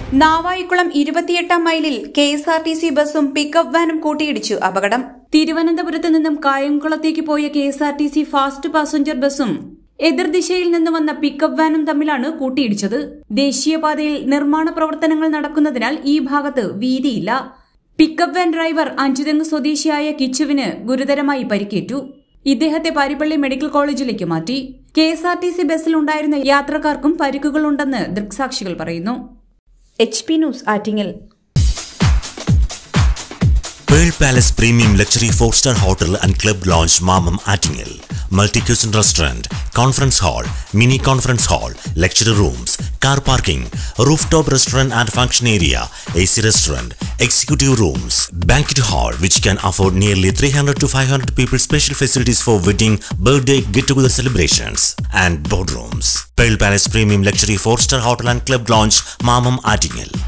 നാവായിക്കുളം ഇരുപത്തിയെട്ടാം മൈലിൽ K S R T C ബസും പിക്കപ്പ് വാനും കൂട്ടിയിടിച്ചു അപകടം തിരുവനന്തപുരത്ത് നിന്നും കായംകുളത്തേക്ക് പോയ K S R T C fast passenger ബസും എതിർദിശയിൽ നിന്ന് വന്ന പിക്കപ്പ് വാനും തമ്മിലാണ് കൂട്ടിയിടിച്ചത് ദേശീയപാതയിൽ നിർമ്മാണ പ്രവർത്തനങ്ങൾ നടക്കുന്നതിനാൽ ഈ ഭാഗത്ത് വീതിയില്ല പിക്കപ്പ് വാൻ ഡ്രൈവർ അഞ്ചുതെങ്ങ് സ്വദേശിയായ കിച്ചുവിന് ഗുരുതരമായി പരിക്കേറ്റു ഇദ്ദേഹത്തെ പാരിപ്പള്ളി മെഡിക്കൽ കോളേജിലേക്ക് മാറ്റി K S R T C ബസ്സിലുണ്ടായിരുന്ന യാത്രക്കാർക്കും പരിക്കുകളുണ്ടെന്ന് ദൃക്സാക്ഷികൾ പറയുന്നു H P news Attingal Pearl Palace Premium Luxury 4-star Hotel and Club Lounge Mamam Attingel. Multi-cuisine restaurant, conference hall, mini conference hall, lecture rooms, car parking, rooftop restaurant and function area, AC restaurant, executive rooms, banquet hall which can afford nearly 300 to 500 people special facilities for wedding, birthday, get-together celebrations and boardrooms. Pearl Palace Premium Luxury 4-star Hotel and Club Lounge Mamam Attingel.